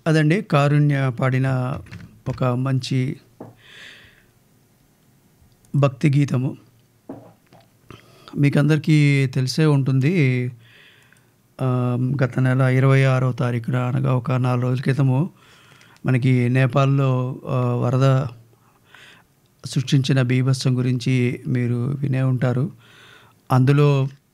అదండి కారుణ్య పాడిన ఒక మంచి భక్తి గీతము మీకందరికీ తెలిసే ఉంటుంది ఆ, గత నెల ఇరవై ఆరో తారీఖున అనగా ఒక నాలుగు రోజుల క్రితము మనకి నేపాల్లో ఆ, వరద సృష్టించిన బీభత్సం గురించి మీరు వినే ఉంటారు అందులో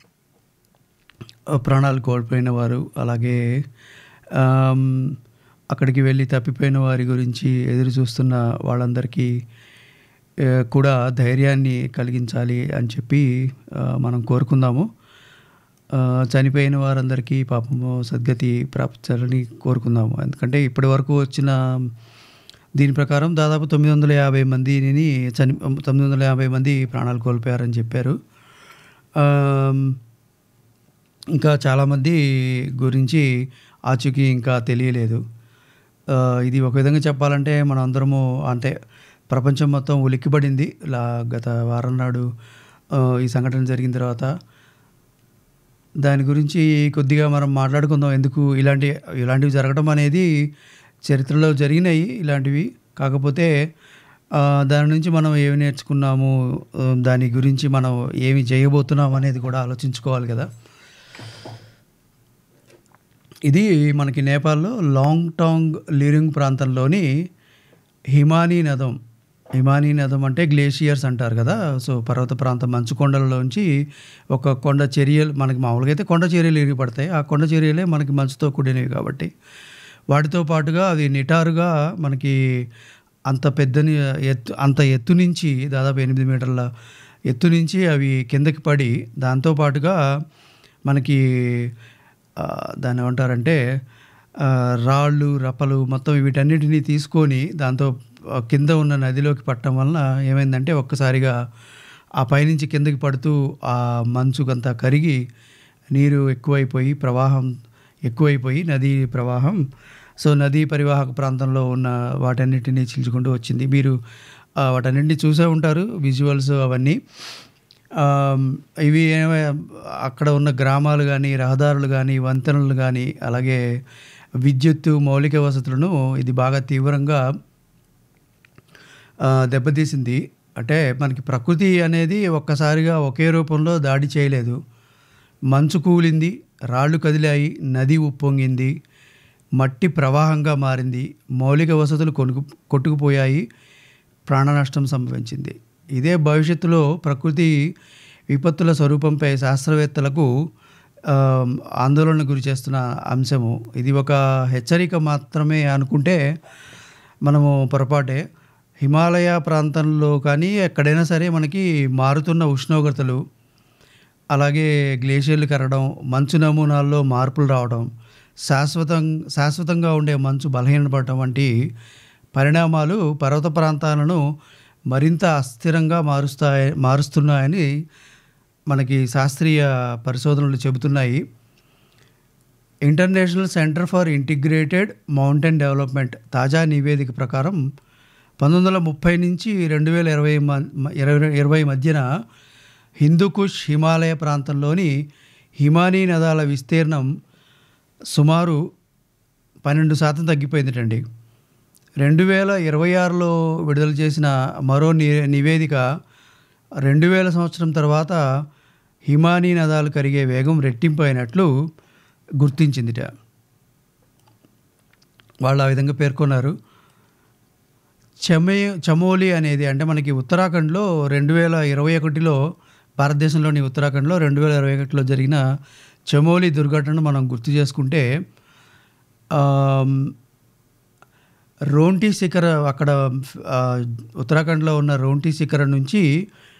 ఆ, ప్రాణాలు కోల్పోయిన వారు అలాగే ఆమ్, అక్కడికి వెళ్ళి తప్పిపోయిన వారి గురించి ఎదురు చూస్తున్న వాళ్ళందరికీ ఆ, కూడా ధైర్యాన్ని కలిగించాలి అని చెప్పి ఆ, మనం కోరుకుందాము ఆ, చనిపోయిన వారందరికీ పాపము సద్గతి ప్రాప్తించాలని కోరుకుందాము ఎందుకంటే ఇప్పటి వరకు వచ్చిన దీని ప్రకారం దాదాపు తొమ్మిది వందల యాభై మందిని చని తొమ్మిది వందల యాభై మంది ప్రాణాలు కోల్పోయారని చెప్పారు ఆమ్, ఇంకా చాలామంది గురించి ఆచూకీ ఇంకా తెలియలేదు ఆ, ఇది ఒక విధంగా చెప్పాలంటే మనం అందరము అంటే ప్రపంచం మొత్తం ఉలిక్కిపడింది ఇలా గత వారం నాడు ఆ, ఈ సంఘటన జరిగిన తర్వాత దాని గురించి కొద్దిగా మనం మాట్లాడుకుందాం ఎందుకు ఇలాంటి ఇలాంటివి జరగడం అనేది చరిత్రలో జరిగినాయి ఇలాంటివి కాకపోతే ఆ, దాని నుంచి మనం ఏమి నేర్చుకున్నాము ఆ, దాని గురించి మనం ఏమి చేయబోతున్నాం అనేది కూడా ఆలోచించుకోవాలి కదా ఇది మనకి నేపాల్లో లాంగ్ టాంగ్ లిరింగ్ ప్రాంతంలోని హిమానీ నదం హిమానీ నదం అంటే గ్లేషియర్స్ అంటారు కదా సో పర్వత ప్రాంతం మంచు కొండలలోంచి ఒక కొండ చర్యలు మనకి మామూలుగా అయితే కొండ చర్యలు ఇరిగి పడతాయి ఆ కొండ చర్యలే మనకి మంచుతో కూడినవి కాబట్టి వాటితో పాటుగా అవి నిటారుగా మనకి అంత పెద్దని ఎత్తు అంత ఎత్తు నుంచి దాదాపు ఎనిమిది మీటర్ల ఎత్తు నుంచి అవి కిందకి పడి దాంతో పాటుగా మనకి ఆ, దాన్ని ఏమంటారంటే ఆ, రాళ్ళు రప్పలు మొత్తం వీటన్నిటిని తీసుకొని దాంతో ఆ, కింద ఉన్న నదిలోకి పట్టడం వలన ఏమైందంటే ఒక్కసారిగా ఆ పైనుంచి కిందకి పడుతూ ఆ మంచుకంతా కరిగి నీరు ఎక్కువైపోయి ప్రవాహం ఎక్కువైపోయి నదీ ప్రవాహం సో నదీ పరివాహక ప్రాంతంలో ఉన్న వాటన్నిటిని చీల్చుకుంటూ వచ్చింది మీరు ఆ, వాటన్నిటిని చూసే ఉంటారు విజువల్స్ అవన్నీ ఆమ్, ఇవి ఏమ- అక్కడ ఉన్న గ్రామాలు కానీ రహదారులు కానీ వంతెనలు కానీ అలాగే విద్యుత్తు మౌలిక వసతులను ఇది బాగా తీవ్రంగా ఆ, దెబ్బతీసింది అంటే మనకి ప్రకృతి అనేది ఒక్కసారిగా ఒకే రూపంలో దాడి చేయలేదు మంచు కూలింది రాళ్ళు కదిలాయి నది ఉప్పొంగింది మట్టి ప్రవాహంగా మారింది మౌలిక వసతులు కొనుకు కొట్టుకుపోయాయి ప్రాణ నష్టం సంభవించింది ఇదే భవిష్యత్తులో ప్రకృతి విపత్తుల స్వరూపంపై శాస్త్రవేత్తలకు ఆ, ఆందోళన గురి చేస్తున్న అంశము ఇది ఒక హెచ్చరిక మాత్రమే అనుకుంటే మనము పొరపాటే హిమాలయ ప్రాంతంలో కానీ ఎక్కడైనా సరే మనకి మారుతున్న ఉష్ణోగ్రతలు అలాగే గ్లేషియర్లు కరగడం మంచు నమూనాల్లో మార్పులు రావడం శాశ్వతం శాశ్వతంగా ఉండే మంచు బలహీనపడటం వంటి పరిణామాలు పర్వత ప్రాంతాలను మరింత అస్థిరంగా మారుస్తాయి మారుస్తున్నాయని మనకి శాస్త్రీయ పరిశోధనలు చెబుతున్నాయి International Centre for Integrated Mountain Development తాజా నివేదిక ప్రకారం పంతొమ్మిది వందల ముప్పై నుంచి రెండు వేల ఇరవై ఇరవై ఇరవై మధ్యన హిందూకుష్ హిమాలయ ప్రాంతంలోని హిమానీ నదాల విస్తీర్ణం సుమారు పన్నెండు శాతం తగ్గిపోయిందిటండి రెండు వేల ఇరవై ఆరులో విడుదల చేసిన మరో ని నివేదిక రెండు వేల సంవత్సరం తర్వాత హిమానీ నదాలు కరిగే వేగం రెట్టింపు అయినట్లు గుర్తించిందిట వాళ్ళు ఆ విధంగా పేర్కొన్నారు చమే చమోలి అనేది అంటే మనకి ఉత్తరాఖండ్లో రెండు వేల ఇరవై ఒకటిలో భారతదేశంలోని ఉత్తరాఖండ్లో రెండు వేల ఇరవై ఒకటిలో జరిగిన చమోలి దుర్ఘటనను మనం గుర్తు చేసుకుంటే ఆమ్, రోంటీ శిఖర అక్కడ ఆ, ఉత్తరాఖండ్లో ఉన్న రోంటీ శిఖర నుంచి